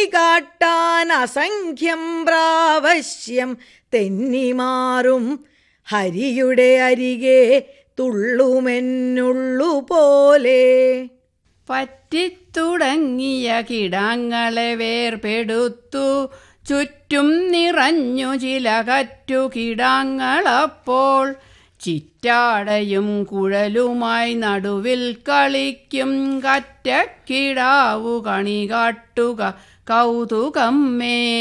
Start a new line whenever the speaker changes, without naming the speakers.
കാട്ടാൻ അസംഖ്യം പ്രാവശ്യം തെന്നിമാറും ഹരിയുടെ അരികെ തുള്ളുമെന്നുള്ളു പോലെ
പറ്റിത്തുടങ്ങിയ കിടാങ്ങളെ വേർപെടുത്തു ചുറ്റും നിറഞ്ഞു ചില കറ്റു കിടാങ്ങളപ്പോൾ ചിറ്റാടയും കുഴലുമായി നടുവിൽ കളിക്കും കറ്റക്കിടാവു കണി കാട്ടുക കൗതുകം മേ